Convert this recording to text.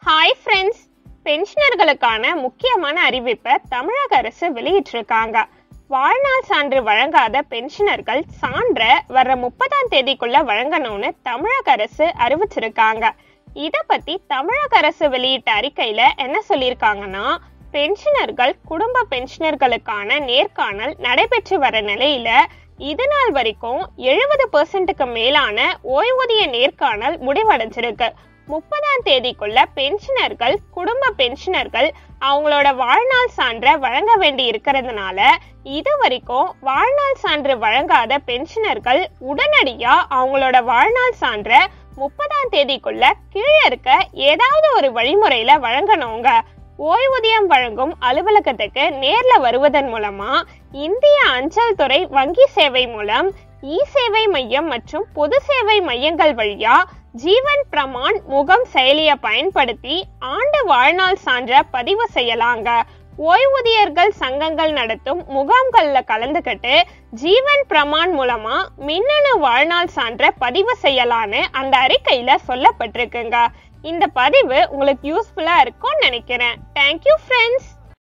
hi friends பென்ஷனர்களுக்கான முக்கியமான அறிவிப்பை தமிழக அரசு வெளியிட்டிருக்காங்க வாழ்நாள் சான்று வழங்காத பென்ஷனர்கள் சான்றை வர்ற முப்பதாம் தேதிக்குள்ள வழங்கணும்னு தமிழக அரசு அறிவிச்சிருக்காங்க இத பத்தி தமிழக அரசு வெளியிட்ட அறிக்கையில என்ன சொல்லியிருக்காங்கன்னா பென்ஷனர்கள் குடும்ப பென்ஷனர்களுக்கான நேர்காணல் நடைபெற்று வர நிலையில இது நாள் வரைக்கும் எழுபது பெர்சன்ட்டுக்கு மேலான ஓய்வூதிய நேர்காணல் முடிவடைஞ்சிருக்கு முப்பதாம் தேதிக்குள்ள பென்ஷனர்கள் குடும்ப பென்ஷனர்கள் அவங்களோட வாழ்நாள் சான்றை வழங்க வேண்டி இருக்கிறதுனால இது வரைக்கும் வாழ்நாள் சான்று வழங்காத பென்ஷனர்கள் உடனடியா அவங்களோட வாழ்நாள் சான்றை முப்பதாம் தேதிக்குள்ள கீழே இருக்க ஏதாவது ஒரு வழிமுறையில வழங்கணுங்க ஓய்வூதியம் வழங்கும் அலுவலகத்துக்கு நேர்ல வருவதன் மூலமா இந்திய அஞ்சல் துறை வங்கி சேவை மூலம் இ சேவை மையம் மற்றும் பொது சேவை மையங்கள் வழியா ஜீவன் பிரமான் முகம் செயலியை பயன்படுத்தி ஆண்டு வாழ்நாள் சான்ற பதிவு செய்யலாங்க ஓய்வூதியர்கள் சங்கங்கள் நடத்தும் முகாம்கள்ல கலந்துக்கிட்டு ஜீவன் பிரமான் மூலமா மின்னணு வாழ்நாள் சான்ற பதிவு செய்யலான்னு அந்த அறிக்கையில சொல்லப்பட்டிருக்குங்க இந்த பதிவு உங்களுக்கு யூஸ்ஃபுல்லா இருக்கும்னு நினைக்கிறேன் தேங்க்யூ ஃப்ரெண்ட்ஸ்